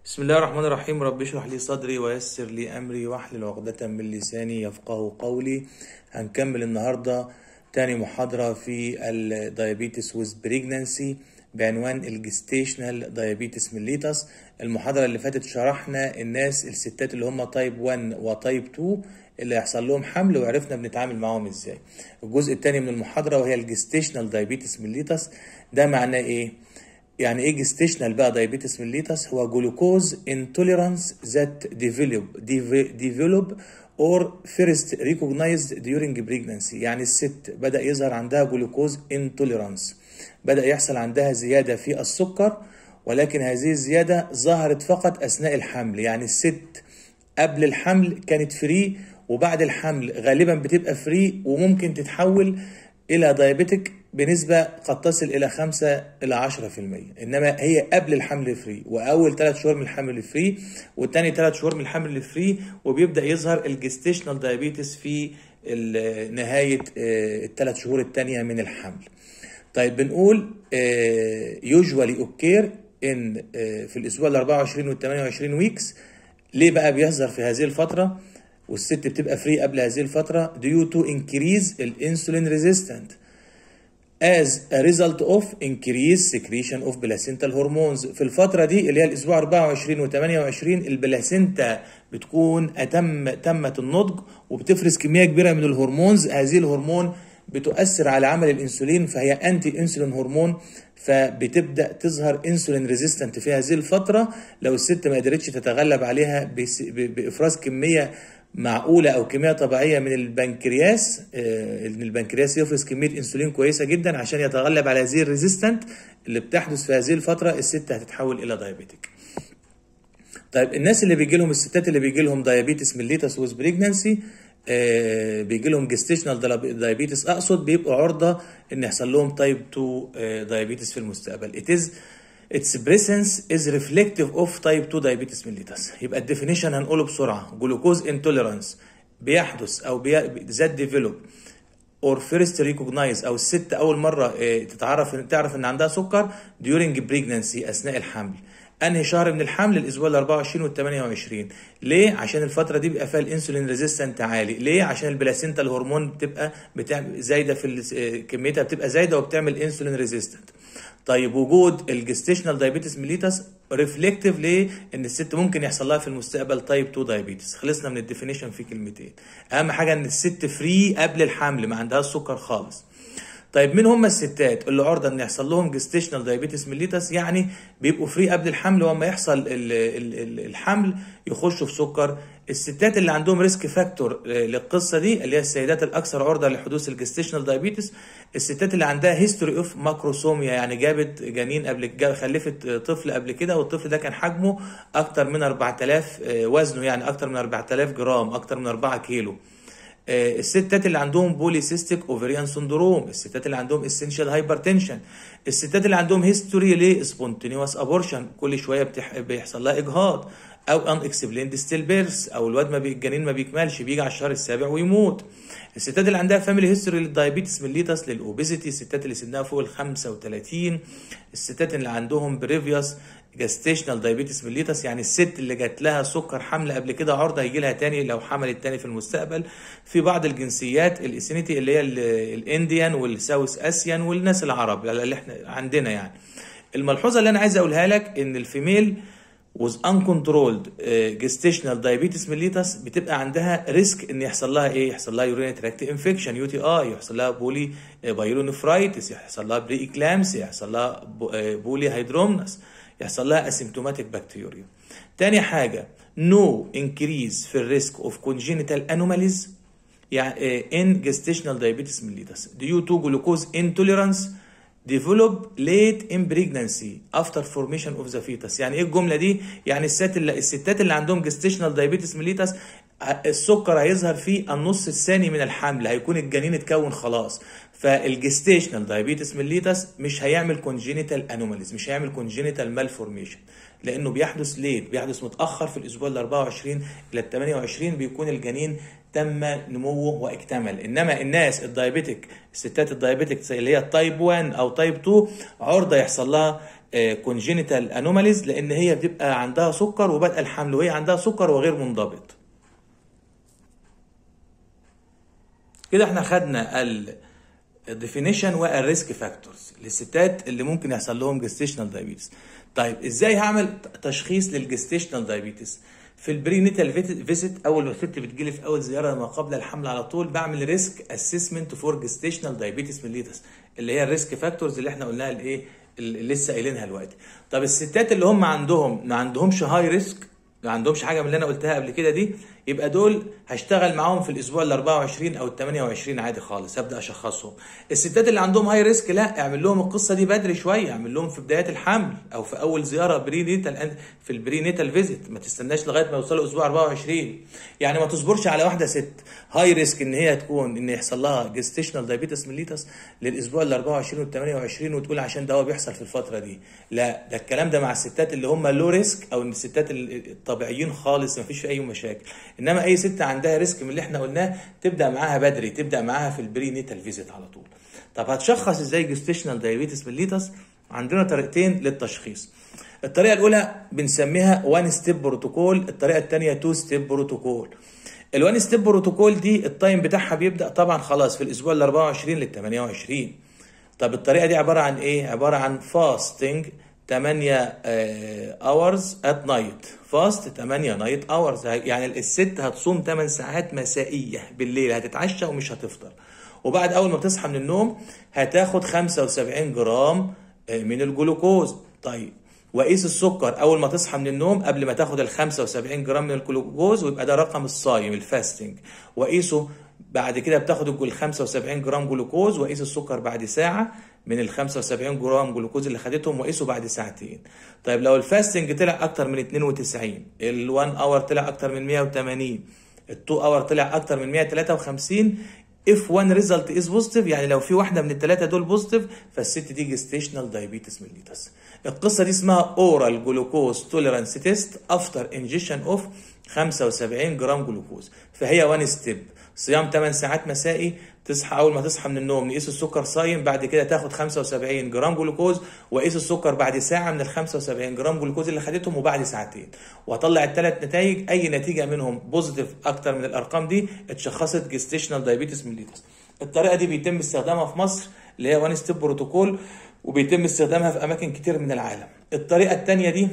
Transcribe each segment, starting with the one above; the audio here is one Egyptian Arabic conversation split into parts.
بسم الله الرحمن الرحيم رب اشرح لي صدري ويسر لي امري واحلل عقدة من لساني يفقه قولي هنكمل النهارده تاني محاضرة في الدايابيتس ويز بريجنانسي بعنوان الجستيشنال دايابيتس ميليتس المحاضرة اللي فاتت شرحنا الناس الستات اللي هم تايب 1 وتايب 2 اللي هيحصل لهم حمل وعرفنا بنتعامل معاهم ازاي الجزء الثاني من المحاضرة وهي الجستيشنال دايابيتس ميليتس ده معناه ايه يعني ايه جستيشنال بقى دايابيتس ميليتس هو جلوكوز انتوليرانس ذات ديفلوب ديفلوب اور فيرست ريكوجنايزد during pregnancy يعني الست بدا يظهر عندها جلوكوز انتوليرانس بدا يحصل عندها زياده في السكر ولكن هذه الزياده ظهرت فقط اثناء الحمل يعني الست قبل الحمل كانت فري وبعد الحمل غالبا بتبقى فري وممكن تتحول الى دايابيتك بنسبة قد تصل إلى 5 إلى 10% إنما هي قبل الحمل فري وأول 3 شهور من الحمل فري والتاني 3 شهور من الحمل فري وبيبدأ يظهر الجستيشنال دايابيتس في نهاية الثلاث شهور التانية من الحمل. طيب بنقول يوجوالي اوكير ان في الاسبوع ال 24 وال 28 ويكس ليه بقى بيظهر في هذه الفترة والست بتبقى فري قبل هذه الفترة due to increase الانسولين resistant as a result of increased secretion of placental hormones في الفترة دي اللي هي الأسبوع 24 و 28 البلاسينتا بتكون أتم تمت النضج وبتفرز كمية كبيرة من الهرمونز هذه الهرمون بتؤثر على عمل الانسولين فهي انتي انسولين هرمون فبتبدا تظهر انسولين ريزيستنت في هذه الفتره لو الست ما قدرتش تتغلب عليها بافراز كميه معقولة أو كمية طبيعية من البنكرياس إن البنكرياس يفرز كمية أنسولين كويسة جدا عشان يتغلب على هذه الريزيستنت اللي بتحدث في هذه الفترة الست هتتحول إلى دايابيتك. طيب الناس اللي بيجي لهم الستات اللي بيجي لهم دايابيتس ميليتس ويز بريجنانسي بيجي لهم جستيشنال دايابيتس اقصد بيبقوا عرضه ان يحصل لهم تايب 2 دايابيتس في المستقبل. It is its presence is reflective of type 2 diabetes mellitus يبقى الديفينيشن هنقوله بسرعه جلوكوز انتوليرانس بيحدث او ذات ديفلوب اور فيرست ريكوجنايز او الست اول مره تتعرف تعرف ان عندها سكر during pregnancy اثناء الحمل انهي شهر من الحمل الاسبوع ال 24 وال 28 ليه عشان الفتره دي بيبقى فيها الانسولين ريزيستنت عالي ليه عشان البلاسينتا الهرمون بتبقى بتعمل زايده في كميتها بتبقى زايده وبتعمل انسولين ريزيستنت طيب وجود الجستيشنال دايابيتس ميليتس ريفلكتيف ليه ان الست ممكن يحصل لها في المستقبل تايب 2 دايابيتس خلصنا من الديفينيشن في كلمتين اهم حاجه ان الست فري قبل الحمل ما عندهاش سكر خالص طيب مين هم الستات اللي عرضه ان يحصل لهم جستيشنال دايابيتس ميليتس يعني بيبقوا فري قبل الحمل ولما يحصل ال ال ال الحمل يخشوا في سكر الستات اللي عندهم ريسك فاكتور للقصه دي اللي هي السيدات الاكثر عرضه لحدوث الجستيشنال دايابيتس الستات اللي عندها هيستوري اوف ماكروسوميا يعني جابت جنين قبل خلفت طفل قبل كده والطفل ده كان حجمه اكتر من 4000 وزنه يعني اكتر من 4000 جرام اكتر من 4 كيلو الستات اللي عندهم بوليسيستيك اوفريان سندروم الستات اللي عندهم اسينشال هايبرتنشن الستات اللي عندهم هيستوري لسبونتينيوس ابورشن كل شويه بتح... بيحصل لها اجهاض او ان اكسبليند ستيل بيرث او الواد ما بي... الجنين ما بيكملش بيجي على الشهر السابع ويموت الستات اللي عندها فاميلي هيستوري للدايابيتس ميليتس للاوبيزيتي الستات اللي سنها فوق ال 35 الستات اللي عندهم بريفيوس جاستيشنال دايابيتس ميليتس يعني الست اللي جات لها سكر حمل قبل كده عرضه يجي لها تاني لو حملت تاني في المستقبل في بعض الجنسيات الاسينيتي اللي هي الانديان والساوث اسيان والناس العرب اللي احنا عندنا يعني الملحوظه اللي انا عايز اقولها لك ان الفيميل was uncontrolled gestational diabetes mellitus بتبقى عندها ريسك ان يحصل لها ايه يحصل لها urinary tract infection يو تي اي يحصل لها بولي بايلونفرايتس يحصل لها بري اكلامسي يحصل لها بولي هيدرومنس يحصل لها اسيمتوماتيك بكتيريا تاني حاجه نو no increase في الريسك اوف congenital anomalies يعني in gestational diabetes mellitus due to glucose intolerance develop late in pregnancy after formation of the fetus يعني ايه الجمله دي يعني الست اللي الستات اللي عندهم gestational diabetes mellitus السكر هيظهر في النص الثاني من الحمل هيكون الجنين اتكون خلاص فالجستيشنال دايابيتس ميليتس مش هيعمل كونجينيتال انوماليز مش هيعمل كونجينيتال مالفورميشن لانه بيحدث ليت بيحدث متاخر في الاسبوع ال 24 الى ال 28 بيكون الجنين تم نموه واكتمل انما الناس الدايابيتك الستات الدايابيتك اللي هي تايب 1 او تايب 2 عرضه يحصل لها كونجينيتال انوماليز لان هي بتبقى عندها سكر وبدأ الحمل وهي عندها سكر وغير منضبط كده احنا خدنا الديفينيشن والريسك فاكتورز للستات اللي ممكن يحصل لهم جستيشنال دايابيتس طيب ازاي هعمل تشخيص للجستيشنال دايابيتس في البري نيتال فيزيت اول ما الست بتجيلي في اول زياره ما قبل الحمل على طول بعمل ريسك اسسمنت فور جستيشنال دايابيتس ميليتس اللي هي الريسك فاكتورز اللي احنا قلناها الايه اللي لسه قايلينها دلوقتي طب الستات اللي هم عندهم ما عندهمش هاي ريسك ما عندهمش حاجه من اللي انا قلتها قبل كده دي يبقى دول هشتغل معاهم في الاسبوع ال 24 او ال 28 عادي خالص هبدا اشخصهم الستات اللي عندهم هاي ريسك لا اعمل لهم القصه دي بدري شويه اعمل لهم في بدايات الحمل او في اول زياره بري نيتال في البري نيتال فيزيت ما تستناش لغايه ما يوصلوا اسبوع 24 يعني ما تصبرش على واحده ست هاي ريسك ان هي تكون ان يحصل لها جستيشنال دايابيتس ميليتس للاسبوع ال 24 وال 28 وتقول عشان ده هو بيحصل في الفتره دي لا ده الكلام ده مع الستات اللي هم لو ريسك او الستات الطبيعيين خالص ما فيش في اي مشاكل انما اي ست عندها ريسك من اللي احنا قلناه تبدا معاها بدري تبدا معاها في البري نيتال فيزيت على طول طب هتشخص ازاي جستيشنال دايابيتس ميليتس عندنا طريقتين للتشخيص الطريقه الاولى بنسميها وان ستيب بروتوكول الطريقه الثانيه تو ستيب بروتوكول الوان ستيب بروتوكول دي التايم بتاعها بيبدا طبعا خلاص في الاسبوع ال 24 لل 28 طب الطريقه دي عباره عن ايه عباره عن فاستنج 8 اورز ات نايت فاست 8 نايت اورز يعني الست هتصوم 8 ساعات مسائيه بالليل هتتعشى ومش هتفطر وبعد اول ما تصحى من النوم هتاخد 75 جرام من الجلوكوز طيب وقيس السكر اول ما تصحى من النوم قبل ما تاخد ال 75 جرام من الجلوكوز ويبقى ده رقم الصايم الفاستنج وقيسه بعد كده بتاخد ال 75 جرام جلوكوز وقيس السكر بعد ساعه من ال 75 جرام جلوكوز اللي خدتهم وقيسه بعد ساعتين طيب لو الفاستنج طلع اكتر من 92 ال1 اور طلع اكتر من 180 ال2 اور طلع اكتر من 153 if one result is positive يعني لو في واحده من الثلاثه دول بوزيتيف فالست دي جستيشنال دايابيتس ميليتس القصه دي اسمها اورال جلوكوز توليرانس تيست افتر انجيشن اوف 75 جرام جلوكوز فهي وان ستيب صيام 8 ساعات مسائي تصحى اول ما تصحى من النوم نقيس السكر صايم بعد كده تاخد 75 جرام جلوكوز وقيس السكر بعد ساعه من ال 75 جرام جلوكوز اللي خدتهم وبعد ساعتين وهطلع الثلاث نتائج اي نتيجه منهم بوزيتيف اكتر من الارقام دي اتشخصت جستيشنال دايابيتس ميليتس الطريقه دي بيتم استخدامها في مصر اللي هي وان ستيب بروتوكول وبيتم استخدامها في اماكن كتير من العالم الطريقه الثانيه دي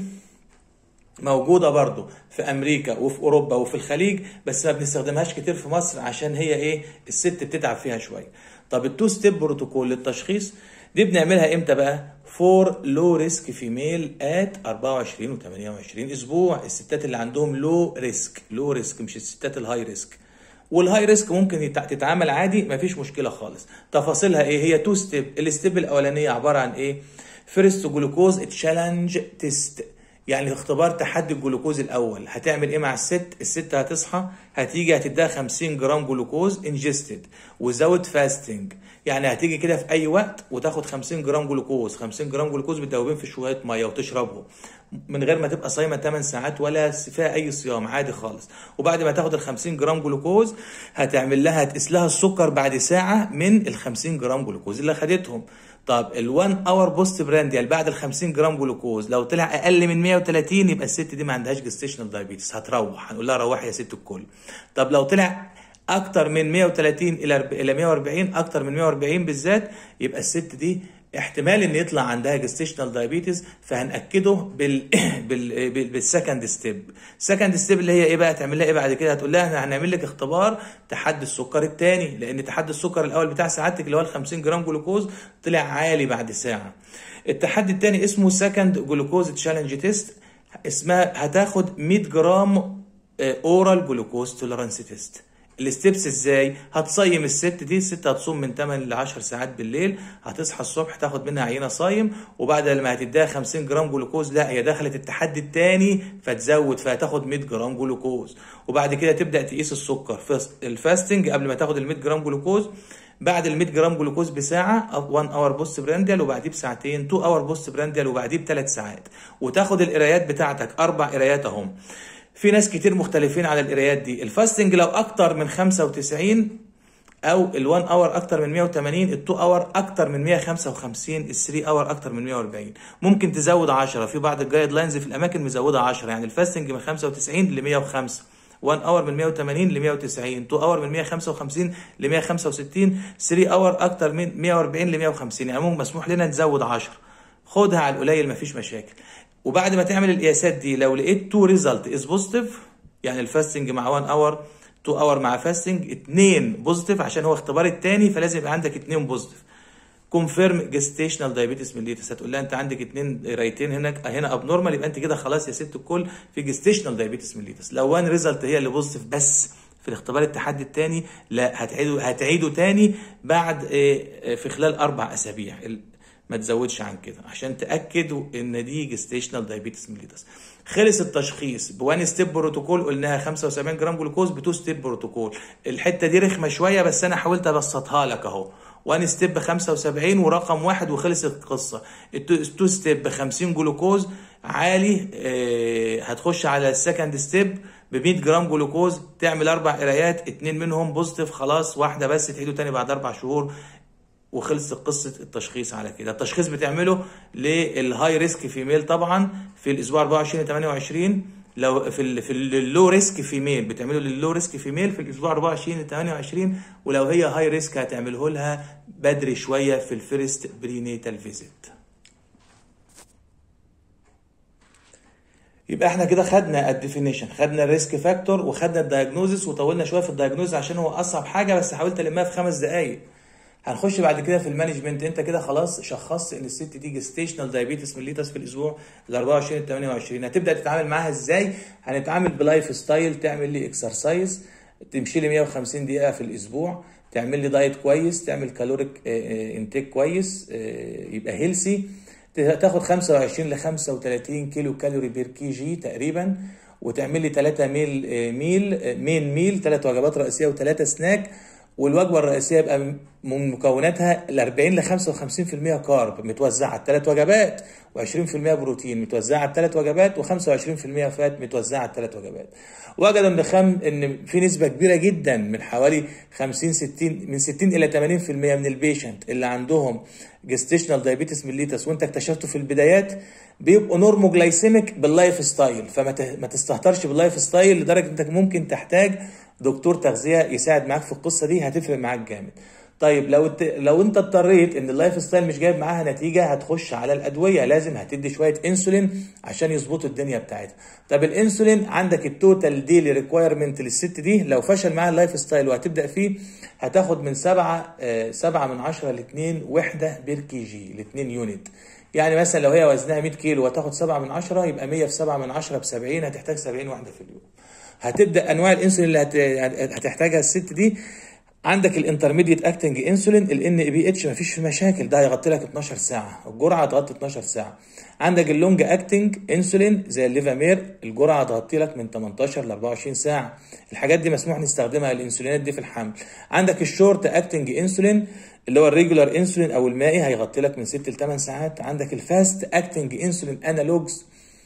موجودة برضو في أمريكا وفي أوروبا وفي الخليج بس ما بنستخدمهاش كتير في مصر عشان هي إيه الست بتتعب فيها شوية طب التو ستيب بروتوكول للتشخيص دي بنعملها إمتى بقى؟ فور لو ريسك فيميل ات 24 و 28 أسبوع الستات اللي عندهم لو ريسك لو ريسك مش الستات الهاي ريسك والهاي ريسك ممكن تتعامل عادي مفيش مشكلة خالص تفاصيلها إيه؟ هي تو ستيب الستيب الأولانية عبارة عن إيه؟ فيرست جلوكوز تشالنج تيست يعني اختبار تحدي الجلوكوز الاول هتعمل ايه مع الست الست هتصحى هتيجي هتديها 50 جرام جلوكوز انجستد وزود فاستنج يعني هتيجي كده في اي وقت وتاخد 50 جرام جلوكوز 50 جرام جلوكوز بتدوبين في شويه ميه وتشربهم من غير ما تبقى صايمه 8 ساعات ولا فيها اي صيام عادي خالص وبعد ما تاخد ال 50 جرام جلوكوز هتعمل لها هتقيس لها السكر بعد ساعه من ال 50 جرام جلوكوز اللي خدتهم طب ال1 اور بوست برانديال بعد ال 50 جرام جلوكوز لو طلع اقل من 130 يبقى الست دي ما عندهاش جستيشنال دايابيتس هتروح هنقول لها روحي يا ست الكل طب لو طلع اكتر من 130 الى الى 140 اكتر من 140 بالذات يبقى الست دي احتمال ان يطلع عندها جستيشنال دايابيتس فهناكده بال بال بالسكند ستيب سكند ستيب اللي هي ايه بقى تعمل لها ايه بعد كده هتقول لها احنا هنعمل لك اختبار تحدي السكر الثاني لان تحدي السكر الاول بتاع سعادتك اللي هو ال 50 جرام جلوكوز طلع عالي بعد ساعه التحدي الثاني اسمه سكند جلوكوز تشالنج تيست اسمها هتاخد 100 جرام اورال جلوكوز توليرانس تيست الستبس ازاي هتصيم الست دي الست هتصوم من 8 ل 10 ساعات بالليل هتصحى الصبح تاخد منها عينه صايم وبعد لما هتديها 50 جرام جلوكوز لا هي دخلت التحدي الثاني فتزود فهتاخد 100 جرام جلوكوز وبعد كده تبدا تقيس السكر في الفاستنج قبل ما تاخد ال 100 جرام جلوكوز بعد ال 100 جرام جلوكوز بساعه 1 اور بوست برانديال وبعديه بساعتين 2 اور بوست برانديال وبعديه بثلاث ساعات وتاخد القرايات بتاعتك اربع قرايات اهم في ناس كتير مختلفين على القرايات دي الفاستنج لو اكتر من 95 او ال1 اور اكتر من 180 ال2 اور اكتر من 155 ال3 اور اكتر من 140 ممكن تزود 10 في بعض الجايد لاينز في الاماكن مزوده 10 يعني الفاستنج من 95 ل 105 1 اور من 180 ل 190 2 اور من 155 ل 165 3 اور اكتر من 140 ل 150 يعني ممكن مسموح لنا نزود 10 خدها على القليل مفيش مشاكل وبعد ما تعمل القياسات دي لو لقيت 2 ريزلت از بوزيتيف يعني الفاستنج مع 1 اور 2 اور مع فاستنج 2 بوزيتيف عشان هو اختبار الثاني فلازم يبقى عندك 2 بوزيتيف كونفيرم جستيشنال دايابيتس ميليتس هتقول لها انت عندك اثنين قرايتين هنا هنا اب نورمال يبقى انت كده خلاص يا ست الكل في جستيشنال دايابيتس ميليتس لو وان ريزلت هي اللي بوزيتيف بس في الاختبار التحدي الثاني لا هتعيده هتعيده تاني بعد في خلال اربع اسابيع ما تزودش عن كده عشان تاكدوا ان دي جستيشنال دايابيتس ميليتس خلص التشخيص بوان ستيب بروتوكول قلناها 75 جرام جلوكوز بتو ستيب بروتوكول الحته دي رخمه شويه بس انا حاولت ابسطها لك اهو وان ستيب 75 ورقم واحد وخلصت القصه التو ستيب 50 جلوكوز عالي اه هتخش على السكند ستيب ب 100 جرام جلوكوز تعمل اربع قرايات اتنين منهم بوزيتيف خلاص واحده بس تعيده تاني بعد اربع شهور وخلصت قصه التشخيص على كده التشخيص بتعمله للهاي ريسك فيميل طبعا في الاسبوع 24 28 لو في ال في اللو ريسك فيميل بتعمله لللو ريسك فيميل في الاسبوع 24 28 ولو هي هاي ريسك هتعمله لها بدري شويه في الفيرست برينيتال فيزيت يبقى احنا كده خدنا الديفينيشن خدنا الريسك فاكتور وخدنا الدايجنوزس وطولنا شويه في الدايجنوز عشان هو اصعب حاجه بس حاولت المها في خمس دقائق هنخش بعد كده في المانجمنت انت كده خلاص شخصت ان الست دي جستيشنال دايابيتس ميليتس في الاسبوع ال 24 ال 28 هتبدا تتعامل معاها ازاي؟ هنتعامل بلايف ستايل تعمل لي اكسرسايز تمشي لي 150 دقيقه في الاسبوع تعمل لي دايت كويس تعمل كالوريك انتيك كويس يبقى هيلسي تاخد 25 ل 35 كيلو كالوري بير كي جي تقريبا وتعمل لي 3 ميل ميل مين ميل ثلاث وجبات رئيسيه وثلاثه سناك والوجبه الرئيسيه يبقى من مكوناتها ال 40 ل 55% كارب متوزعه على الثلاث وجبات و20% بروتين متوزعه على الثلاث وجبات و25% فات متوزعه على الثلاث وجبات. وجدوا ان خم ان في نسبه كبيره جدا من حوالي 50 60 من 60 الى 80% من البيشنت اللي عندهم جستيشنال دايابيتس ميليتس وانت اكتشفته في البدايات بيبقوا نورموجلايسيميك باللايف ستايل فما ما تستهترش باللايف ستايل لدرجه انك ممكن تحتاج دكتور تغذيه يساعد معاك في القصه دي هتفرق معاك جامد طيب لو الت... لو انت اضطريت ان اللايف ستايل مش جايب معاها نتيجه هتخش على الادويه لازم هتدي شويه انسولين عشان يظبطوا الدنيا بتاعتها طب الانسولين عندك التوتال ديلي ريكويرمنت للست دي لو فشل معاها اللايف ستايل وهتبدا فيه هتاخد من 7 7 من 10 ل 2 وحده بير كي جي ل 2 يونت يعني مثلا لو هي وزنها 100 كيلو وتاخد 7 من 10 يبقى 100 في 7 من 10 ب 70 هتحتاج 70 وحده في اليوم هتبدا انواع الانسولين اللي هتحتاجها الست دي عندك الانترميديت اكتنج انسولين الان بي اتش مفيش فيه مشاكل ده هيغطي لك 12 ساعه الجرعه هتغطي 12 ساعه عندك اللونج اكتنج انسولين زي الليفامير الجرعه هتغطي لك من 18 ل 24 ساعه الحاجات دي مسموح نستخدمها الانسولينات دي في الحمل عندك الشورت اكتنج انسولين اللي هو الريجولار انسولين او المائي هيغطي لك من 6 ل 8 ساعات عندك الفاست اكتنج انسولين انالوجز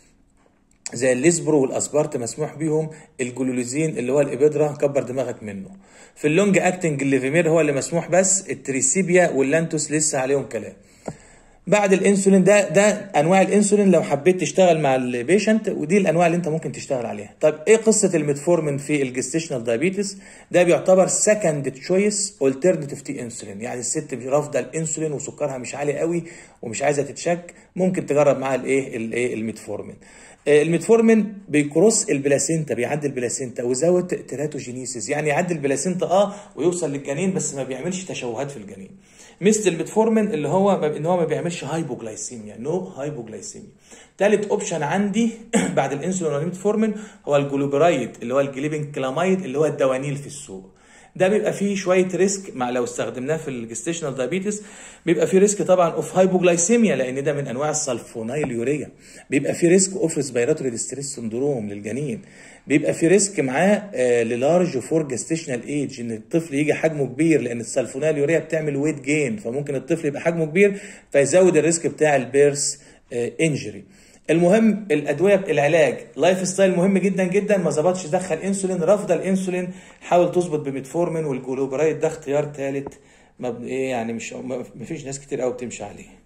زي الليسبرو والاسبارت مسموح بيهم الجلوليزين اللي هو الابيدرا كبر دماغك منه في اللونج اكتنج الليفيمير هو اللي مسموح بس التريسيبيا واللانتوس لسه عليهم كلام بعد الانسولين ده ده انواع الانسولين لو حبيت تشتغل مع البيشنت ودي الانواع اللي انت ممكن تشتغل عليها طب ايه قصه الميتفورمين في الجستيشنال دايابيتس ده بيعتبر سكند تشويس الترناتيف تي انسولين يعني الست رافضه الانسولين وسكرها مش عالي قوي ومش عايزه تتشك ممكن تجرب معاها الايه الايه الميتفورمين الميتفورمين بيكروس البلاسينتا بيعدي البلاسينتا وزود تيراتوجينيسيس يعني يعدي البلاسينتا اه ويوصل للجنين بس ما بيعملش تشوهات في الجنين مثل الميتفورمين اللي هو ان هو ما بيعملش هايبوجلايسيميا نو هايبوجلايسيميا ثالث اوبشن عندي بعد الانسولين والميتفورمين هو الجلوبرايد اللي هو الجليبين كلامايد اللي هو الدوانيل في السوق ده بيبقى فيه شويه ريسك مع لو استخدمناه في الجستيشنال دايابيتس بيبقى فيه ريسك طبعا اوف هايبوجلايسيميا لان ده من انواع السلفونايل يوريا بيبقى فيه ريسك اوف ريسبيراتوري ديستريس سندروم للجنين بيبقى في ريسك معاه آه للارج فور جستيشنال ايج ان الطفل يجي حجمه كبير لان السلفونايل يوريا بتعمل ويت جين فممكن الطفل يبقى حجمه كبير فيزود الريسك بتاع البيرث آه انجري المهم الادويه العلاج لايف ستايل مهم جدا جدا ما ظبطش دخل انسولين رفض الانسولين حاول تظبط بميتفورمين والجلوبرايد ده اختيار ثالث ما ب- ايه يعني مش ما فيش ناس كتير قوي بتمشي عليه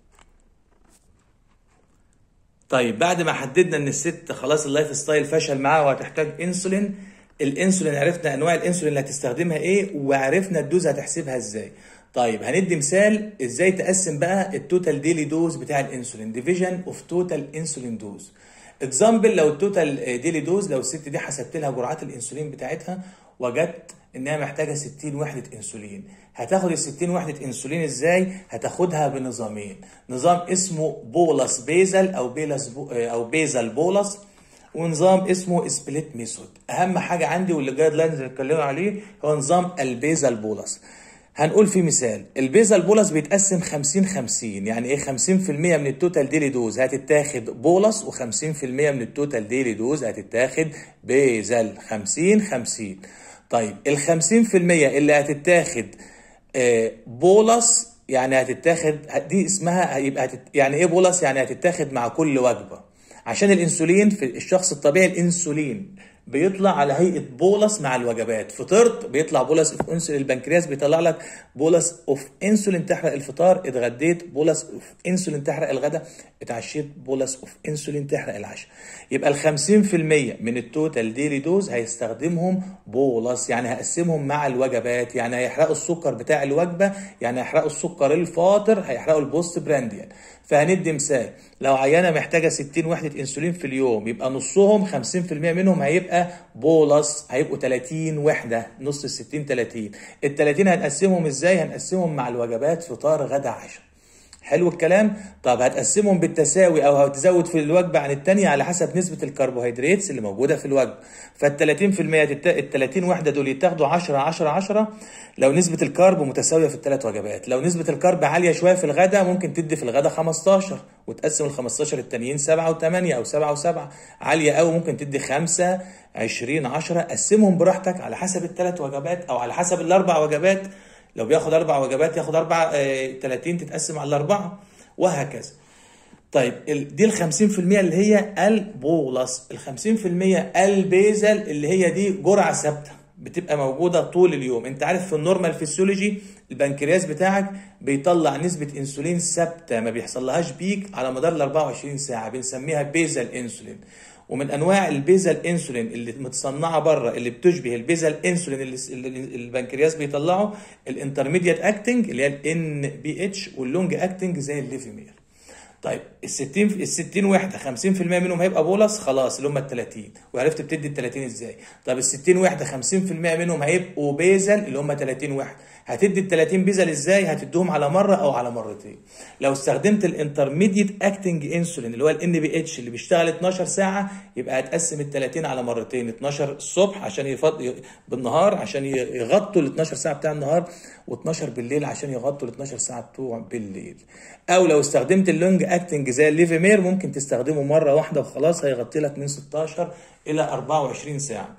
طيب بعد ما حددنا ان الست خلاص اللايف ستايل فشل معاها وهتحتاج انسولين الانسولين عرفنا انواع الانسولين اللي هتستخدمها ايه وعرفنا الدوز هتحسبها ازاي طيب هندي مثال ازاي تقسم بقى التوتال ديلي دوز بتاع الانسولين ديفيجن اوف توتال انسولين دوز اكزامبل لو التوتال ديلي دوز لو الست دي حسبت لها جرعات الانسولين بتاعتها وجدت انها محتاجه 60 وحده انسولين هتاخد ال 60 وحده انسولين ازاي هتاخدها بنظامين نظام اسمه بولس بيزل او بيلس بو او بيزل بولس ونظام اسمه سبليت ميثود اهم حاجه عندي واللي جايد لاينز اللي اتكلموا عليه هو نظام البيزل بولس هنقول في مثال البيزل بولس بيتقسم 50 50 يعني ايه 50% من التوتال ديلي دوز هتتاخد بولس و50% من التوتال ديلي دوز هتتاخد بيزل 50 50 طيب ال 50% اللي هتتاخد آه، بولس يعني هتتاخد دي اسمها هيبقى هتت... يعني ايه بولس يعني هتتاخد مع كل وجبه عشان الانسولين في الشخص الطبيعي الانسولين بيطلع على هيئه بولس مع الوجبات فطرت بيطلع بولس اوف انسولين البنكرياس بيطلع لك بولس اوف انسولين تحرق الفطار اتغديت بولس اوف انسولين تحرق الغداء اتعشيت بولس اوف انسولين تحرق العشاء يبقى ال 50% من التوتال ديلي دوز هيستخدمهم بولس يعني هقسمهم مع الوجبات يعني هيحرقوا السكر بتاع الوجبه يعني هيحرقوا السكر الفاطر هيحرقوا البوست برانديان فهندي مثال لو عيانه محتاجه 60 وحده انسولين في اليوم يبقى نصهم 50% منهم هيبقى بولس هيبقوا 30 وحده نص ال 60 30 ال 30 هنقسمهم ازاي هنقسمهم مع الوجبات فطار غدا عشاء حلو الكلام طب هتقسمهم بالتساوي او هتزود في الوجبه عن الثانيه على حسب نسبه الكربوهيدرات اللي موجوده في الوجبه فال 30% تت... ال 30 وحده دول يتاخدوا 10 10 10 لو نسبه الكرب متساويه في الثلاث وجبات لو نسبه الكرب عاليه شويه في الغداء ممكن تدي في الغداء 15 وتقسم ال 15 التانيين 7 و8 او 7 و7 عاليه قوي ممكن تدي 5 20 10 قسمهم براحتك على حسب الثلاث وجبات او على حسب الاربع وجبات لو بياخد اربع وجبات ياخد اربع آه 30 تتقسم على الاربعه وهكذا طيب ال- دي ال 50% اللي هي البولس ال 50% البيزل اللي هي دي جرعه ثابته بتبقى موجوده طول اليوم انت عارف في النورمال فيسيولوجي البنكرياس بتاعك بيطلع نسبه انسولين ثابته ما بيحصلهاش بيك على مدار ال 24 ساعه بنسميها بيزل انسولين ومن انواع البيزل انسولين اللي متصنعه بره اللي بتشبه البيزل انسولين اللي اللي البنكرياس بيطلعه الانترميديت اكتنج اللي هي الان بي اتش واللونج اكتنج زي الليفيمير طيب ال 60 ال 60 وحده 50% منهم هيبقى بولس خلاص اللي هم ال 30 وعرفت بتدي ال 30 ازاي طب ال 60 وحده 50% منهم هيبقوا بيزل اللي هم 30 وحده هتدي ال 30 بيزل ازاي هتديهم على مره او على مرتين لو استخدمت الانترميديت اكتنج انسولين اللي هو الان بي اتش اللي بيشتغل 12 ساعه يبقى هتقسم ال 30 على مرتين 12 الصبح عشان يفض بالنهار عشان يغطوا ال 12 ساعه بتاع النهار و12 بالليل عشان يغطوا ال 12 ساعه بتوع بالليل او لو استخدمت اللونج اكتنج زي الليفيمير ممكن تستخدمه مره واحده وخلاص هيغطي لك من 16 الى 24 ساعه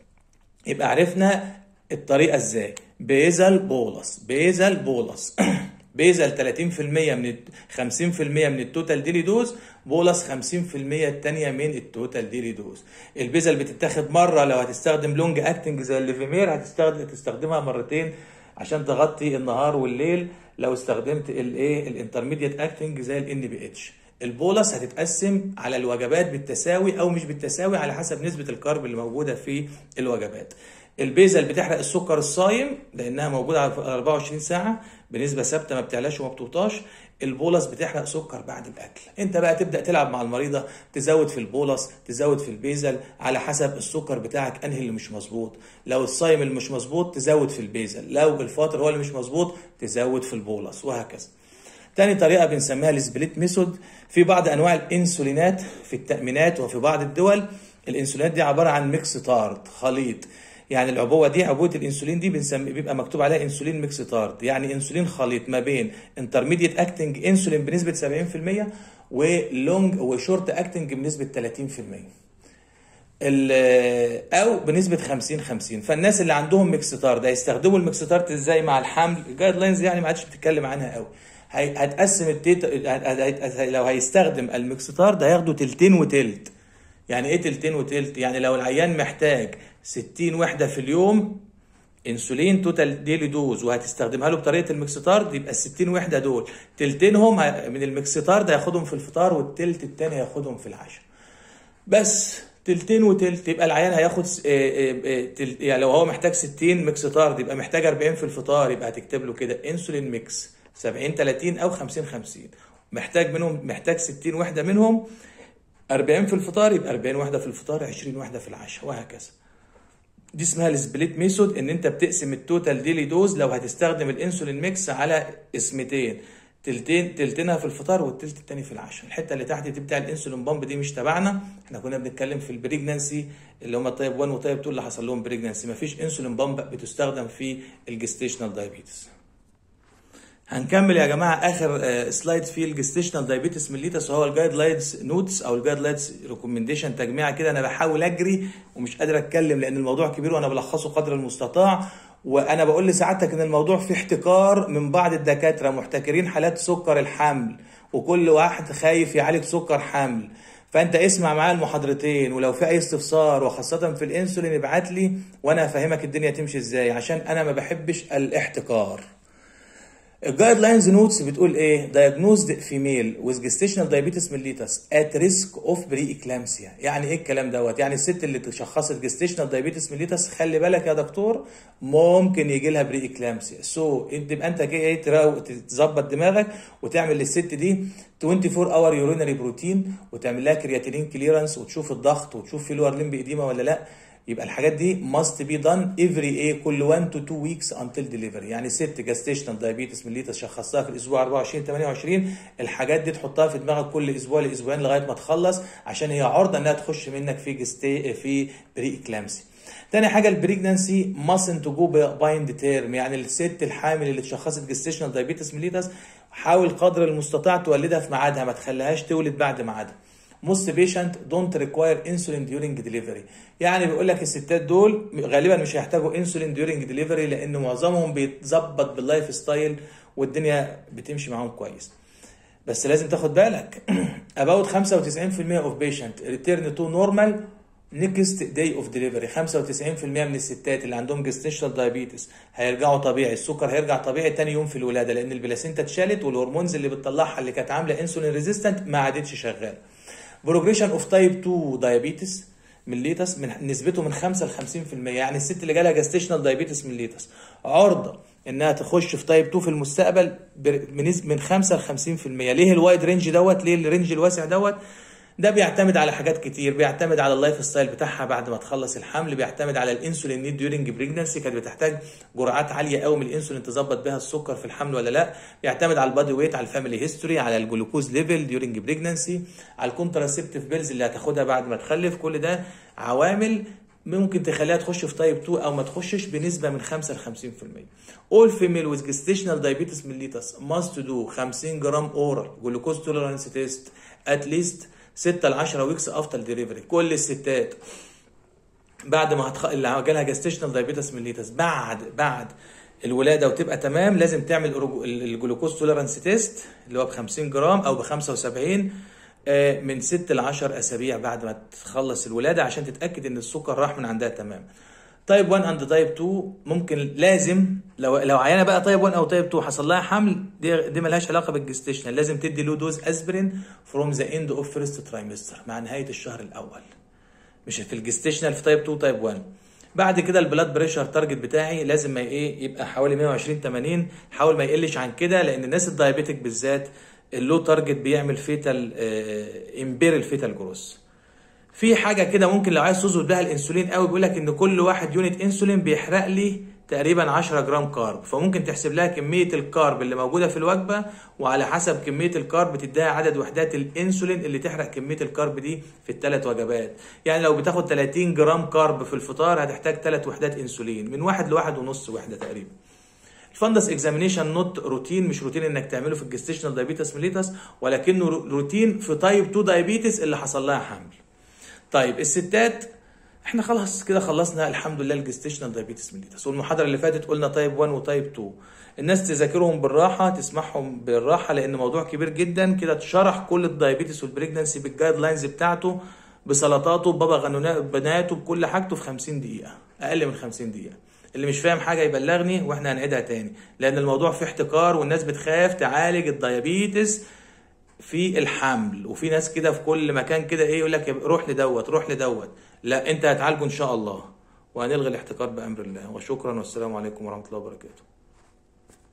يبقى عرفنا الطريقه ازاي بيزل بولس بيزل بولس بيزل 30% من 50% من التوتال ديلي دوز بولس 50% الثانيه من التوتال ديلي دوز البيزل بتتاخد مره لو هتستخدم لونج اكتنج زي الليفيمير هتستخدم تستخدمها مرتين عشان تغطي النهار والليل لو استخدمت الايه الانترميديت اكتنج زي الان بي اتش البولس هتتقسم على الوجبات بالتساوي او مش بالتساوي على حسب نسبه الكارب اللي موجوده في الوجبات البيزل بتحرق السكر الصايم لانها موجوده على 24 ساعه بنسبه ثابته ما بتعلاش وما بتوطاش البولس بتحرق سكر بعد الاكل انت بقى تبدا تلعب مع المريضه تزود في البولس تزود في البيزل على حسب السكر بتاعك انهي اللي مش مظبوط لو الصايم اللي مش مظبوط تزود في البيزل لو الفاطر هو اللي مش مظبوط تزود في البولس وهكذا تاني طريقة بنسميها السبليت ميثود في بعض أنواع الإنسولينات في التأمينات وفي بعض الدول الإنسولينات دي عبارة عن ميكس تارد خليط يعني العبوه دي عبوه الانسولين دي بنسمي بيبقى مكتوب عليها انسولين ميكس تارد يعني انسولين خليط ما بين انترميديت اكتنج انسولين بنسبه 70% ولونج وشورت اكتنج بنسبه 30% او بنسبه 50 50 فالناس اللي عندهم ميكس تارد هيستخدموا الميكس تارد ازاي مع الحمل الجايد لاينز يعني ما عادش بتتكلم عنها قوي هي- هتقسم التيتا هت- هت- لو هيستخدم المكستار ده هياخده تلتين وتلت يعني ايه تلتين وتلت يعني لو العيان محتاج 60 وحده في اليوم انسولين توتال ديلي دوز وهتستخدمها له بطريقه المكستار يبقى ال 60 وحده دول تلتينهم ه- من المكستار ده ياخدهم في الفطار والتلت التاني هياخدهم في العشاء بس تلتين وتلت يبقى العيان هياخد س- آه، آه، آه، تل- يعني لو هو محتاج 60 ميكس طارد يبقى محتاج 40 في الفطار يبقى هتكتب له كده انسولين ميكس 70 30 او 50 50 محتاج منهم محتاج 60 وحده منهم 40 في الفطار يبقى 40 وحده في الفطار 20 وحده في العشاء وهكذا دي اسمها السبليت ميثود ان انت بتقسم التوتال ديلي دوز لو هتستخدم الانسولين ميكس على اسمتين تلتين تلتينها في الفطار والتلت التاني في العشاء الحته اللي تحت دي بتاع الانسولين بامب دي مش تبعنا احنا كنا بنتكلم في البريجنانسي اللي هم تايب 1 وتايب 2 اللي حصل لهم بريجنانسي مفيش انسولين بامب بتستخدم في الجستيشنال دايابيتس هنكمل يا جماعه اخر آه، سلايد في الجستيشنال دايابيتس ميليتس وهو الجايد لاينز نوتس او الجايد لاينز ريكومنديشن تجميعه كده انا بحاول اجري ومش قادر اتكلم لان الموضوع كبير وانا بلخصه قدر المستطاع وانا بقول لسعادتك ان الموضوع فيه احتكار من بعض الدكاتره محتكرين حالات سكر الحمل وكل واحد خايف يعالج سكر حمل فانت اسمع معايا المحاضرتين ولو في اي استفسار وخاصه في الانسولين ابعت لي وانا هفهمك الدنيا تمشي ازاي عشان انا ما بحبش الاحتكار الجايد لاينز نوتس بتقول ايه diagnosed female with gestational diabetes mellitus at risk of pre-eclampsia يعني ايه الكلام دوت يعني الست اللي تشخصت gestational diabetes mellitus خلي بالك يا دكتور ممكن يجي لها بري اكلامسيا سو انت تبقى انت كده ايه تراو- تظبط دماغك وتعمل للست دي 24 اور يورينري بروتين وتعمل لها كرياتينين كليرنس وتشوف الضغط وتشوف في لور لمب اديمه ولا لا يبقى الحاجات دي must be done every ايه كل 1 to 2 weeks until delivery يعني ست جاستيشنال دايابيتس مليتس شخصتها في الاسبوع 24 28 الحاجات دي تحطها في دماغك كل اسبوع لاسبوعين لغايه ما تخلص عشان هي عرضه انها تخش منك في جستي في بري اكلامسي تاني حاجه البريجنانسي mustn't جو بايند تيرم يعني الست الحامل اللي اتشخصت جستيشنال دايابيتس مليتس حاول قدر المستطاع تولدها في ميعادها ما تخليهاش تولد بعد ميعادها most patient don't require insulin during delivery يعني بيقول لك الستات دول غالبا مش هيحتاجوا انسولين during delivery لان معظمهم بيتظبط باللايف ستايل والدنيا بتمشي معاهم كويس بس لازم تاخد بالك about 95% of patient return to normal next day of delivery 95% من الستات اللي عندهم gestational diabetes هيرجعوا طبيعي السكر هيرجع طبيعي تاني يوم في الولاده لان البلاسينتا اتشالت والهرمونز اللي بتطلعها اللي كانت عامله انسولين ريزيستنت ما عادتش شغاله بروجريشن اوف تايب 2 دايابيتس مليتس من نسبته من 5 ل 50% يعني الست اللي جالها جاستيشنال دايابيتس مليتس عرضه انها تخش في تايب 2 في المستقبل بر- بنسبه من 5 ل 50% ليه الوايد رينج دوت ليه الرينج الواسع دوت ده بيعتمد على حاجات كتير بيعتمد على اللايف ستايل بتاعها بعد ما تخلص الحمل بيعتمد على الانسولين نيد ديورنج بريجنسي كانت بتحتاج جرعات عاليه قوي من الانسولين تظبط بيها السكر في الحمل ولا لا بيعتمد على البادي ويت على الفاميلي هيستوري على الجلوكوز ليفل ديورنج بريجنسي على الكونتراسيبتيف بيلز اللي هتاخدها بعد ما تخلف كل ده عوامل ممكن تخليها تخش في تايب 2 او ما تخشش بنسبه من 5 ل 50% all female with gestational diabetes mellitus must do 50 جرام oral glucose tolerance test at least 6 ل 10 ويكس افتر ديليفري كل الستات بعد ما هتخ... اللي جالها جاستيشنال دايابيتس ميليتس بعد بعد الولاده وتبقى تمام لازم تعمل الرجو- ال- الجلوكوز توليرانس تيست اللي هو ب 50 جرام او ب 75 آه، من 6 ل 10 اسابيع بعد ما تخلص الولاده عشان تتاكد ان السكر راح من عندها تمام تايب 1 اند تايب 2 ممكن لازم لو لو عيانه بقى تايب 1 او تايب 2 حصل لها حمل دي دي ملهاش علاقه بالجستيشنال لازم تدي له دوز اسبرين فروم ذا اند اوف فيرست ترايمستر مع نهايه الشهر الاول مش في الجستيشنال في تايب 2 تايب 1 بعد كده البلاد بريشر تارجت بتاعي لازم ما ايه يبقى حوالي 120 80 حاول ما يقلش عن كده لان الناس الدايابيتك بالذات اللو تارجت بيعمل فيتال امبير الفيتال جروس في حاجه كده ممكن لو عايز تظبط بيها الانسولين قوي بيقول لك ان كل واحد يونت انسولين بيحرق لي تقريبا 10 جرام كارب فممكن تحسب لها كميه الكارب اللي موجوده في الوجبه وعلى حسب كميه الكارب تديها عدد وحدات الانسولين اللي تحرق كميه الكارب دي في الثلاث وجبات يعني لو بتاخد 30 جرام كارب في الفطار هتحتاج ثلاث وحدات انسولين من واحد لواحد ونص وحده تقريبا الفندس اكزامينيشن نوت روتين مش روتين انك تعمله في الجستيشنال دايابيتس ميليتس ولكنه روتين في تايب 2 دايابيتس اللي حصل لها حمل طيب الستات احنا خلاص كده خلصنا الحمد لله الجستيشنال دايابيتس ميليتس والمحاضره اللي فاتت قلنا تايب 1 وتايب 2 الناس تذاكرهم بالراحه تسمعهم بالراحه لان موضوع كبير جدا كده اتشرح كل الدايابيتس والبريجنسي بالجايد لاينز بتاعته بسلطاته ببابا غنوجاته بكل حاجته في 50 دقيقه اقل من 50 دقيقه اللي مش فاهم حاجه يبلغني واحنا هنعيدها تاني لان الموضوع فيه احتكار والناس بتخاف تعالج الدايابيتس في الحمل وفي ناس كده في كل مكان كده ايه يقول لك روح لدوت روح لدوت لا انت هتعالجه ان شاء الله وهنلغي الاحتكار بامر الله وشكرا والسلام عليكم ورحمه الله وبركاته